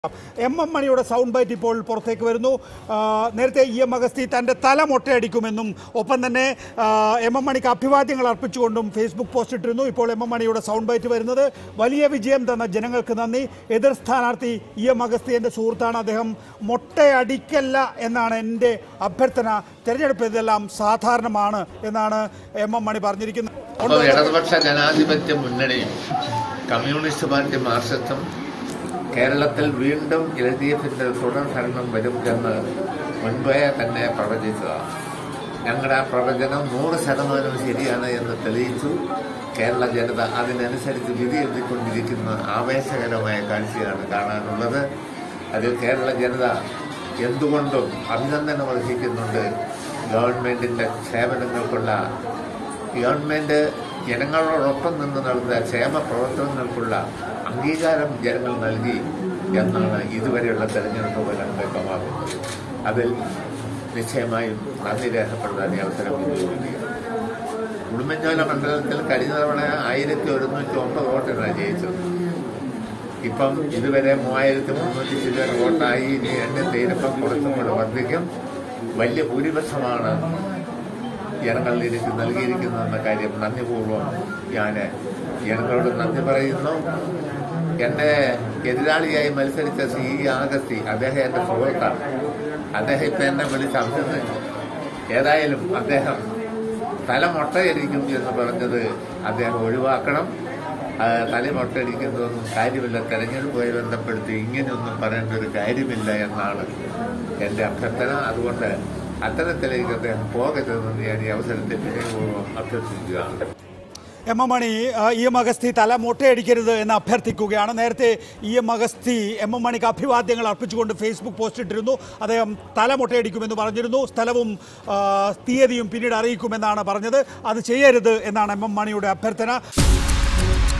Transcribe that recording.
M M മണിയുടെ sound bite ഇപ്പോൾ പുറത്തേക്ക് വരുന്നു ആ, നേരത്തെ ഇ എം അഗസ്തി തൻ്റെ തല മൊട്ടയടിക്കുമെന്നും ഒപ്പം തന്നെ ആ, എം എം മണിക്ക് അഭിവാദ്യങ്ങൾ അർപ്പിച്ചുകൊണ്ടും ഫേസ്ബുക്ക് പോസ്റ്റ് ഇട്ടിരുന്നു ഇപ്പോൾ എം എം മണിയുടെ സൗണ്ട് ബൈറ്റ് വരുന്നത് വലിയ വിജയം തന്ന ജനങ്ങൾക്ക് നന്ദി എതിർ സ്ഥാനാർത്ഥി ഇ എം അഗസ്തി എൻ്റെ സുഹൃത്താണ് അദ്ദേഹം മൊട്ടയടിക്കല്ല എന്നാണ് എൻ്റെ അഭ്യർത്ഥന തെരഞ്ഞെടുപ്പ് ഇതെല്ലാം സാധാരണമാണ് എന്നാണ് എം എം മണി പറഞ്ഞിരിക്കുന്നത് അപ്പോൾ ഇടതുപക്ഷ ജനാധിപത്യ മുന്നണിയും കമ്മ്യൂണിസ്റ്റ് പാർട്ടി മാർക്സിസ്റ്റും കേരളത്തിൽ വീണ്ടും എൽ ഡി എഫിന്റെ തുടർ ഭരണം വരും എന്ന് മുൻപേ തന്നെ പ്രവചിച്ചതാണ് ഞങ്ങളുടെ ആ പ്രവചനം നൂറ് ശതമാനം ശരിയാണ് എന്ന് തെളിയിച്ചു കേരള ജനത അതിനനുസരിച്ച് വിധി എഴുതിക്കൊണ്ടിരിക്കുന്ന ആവേശകരമായ കാഴ്ചയാണ് കാണാനുള്ളത് അതിൽ കേരള ജനത എന്തുകൊണ്ടും അഭിനന്ദനം അർഹിക്കുന്നുണ്ട് ഗവൺമെന്റിന്റെ സേവനങ്ങൾക്കുള്ള ഗവൺമെന്റ് ജനങ്ങളോടൊപ്പം നിന്ന് നടന്ന ക്ഷേമ പ്രവർത്തനങ്ങൾക്കുള്ള അംഗീകാരം ജനങ്ങൾ നൽകി എന്നാണ് ഇതുവരെയുള്ള തെരഞ്ഞെടുപ്പ് ഫലം വ്യക്തമാക്കുന്നത് അതിൽ നിശ്ചയമായും നന്ദി രേഖപ്പെടുത്താൻ ഈ അവസരം ഉപയോഗിക്കുക ഉടുമ്പൻചോല മണ്ഡലത്തിൽ കഴിഞ്ഞ തവണ ആയിരത്തി ഒരുന്നൂറ്റി ഒമ്പത് വോട്ടിനാണ് ജയിച്ചത് ഇപ്പം ഇതുവരെ മൂവായിരത്തി മുന്നൂറ്റി ചില്ലറ വോട്ടായി ഇനി എണ്ണി തീരുമ്പം കുറച്ചും കൂടെ വർദ്ധിക്കും വലിയ ഭൂരിപക്ഷമാണ് ജനങ്ങളിൽ എനിക്ക് നൽകിയിരിക്കുന്നതെന്ന കാര്യം നന്ദിപൂർവ്വം ഞാൻ ജനങ്ങളോട് നന്ദി പറയുന്നു എൻ്റെ എതിരാളിയായി മത്സരിച്ച സി ഇ ആഗസ്തി അദ്ദേഹം എൻ്റെ സുഹൃത്താണ് അദ്ദേഹം ഇപ്പം എന്നെ വിളിച്ച് അഭിനന്ദിച്ചു ഏതായാലും അദ്ദേഹം തല മൊട്ടയടിക്കും എന്ന് പറഞ്ഞത് അദ്ദേഹം ഒഴിവാക്കണം ആ, തല മൊട്ടയടിക്കുന്നതൊന്നും കാര്യമില്ല തെരഞ്ഞെടുപ്പുമായി ബന്ധപ്പെടുത്തി ഇങ്ങനെയൊന്നും പറയേണ്ട ഒരു കാര്യമില്ല എന്നാണ് എൻ്റെ അഭ്യർത്ഥന അതുകൊണ്ട് അത്തരത്തിലേക്ക് അദ്ദേഹം പോകരുതെന്ന് ഞാൻ ഈ അവസരത്തിൽ വിനയപൂർവ്വം അഭ്യർത്ഥിക്കുകയാണ് എം എം മണി ആ, ഇ എം അഗസ്തി തല മൊട്ടയടിക്കരുത് എന്ന് അഭ്യർത്ഥിക്കുകയാണ് നേരത്തെ E M Agasthi M M മണിക്ക് അഭിവാദ്യങ്ങൾ അർപ്പിച്ചുകൊണ്ട് ഫേസ്ബുക്ക് പോസ്റ്റ് ഇട്ടിരുന്നു അദ്ദേഹം തല മൊട്ടയടിക്കുമെന്ന് പറഞ്ഞിരുന്നു സ്ഥലവും ആ, തീയതിയും പിന്നീട് അറിയിക്കുമെന്നാണ് പറഞ്ഞത് അത് ചെയ്യരുത് എന്നാണ് എം എം മണിയുടെ അഭ്യർത്ഥന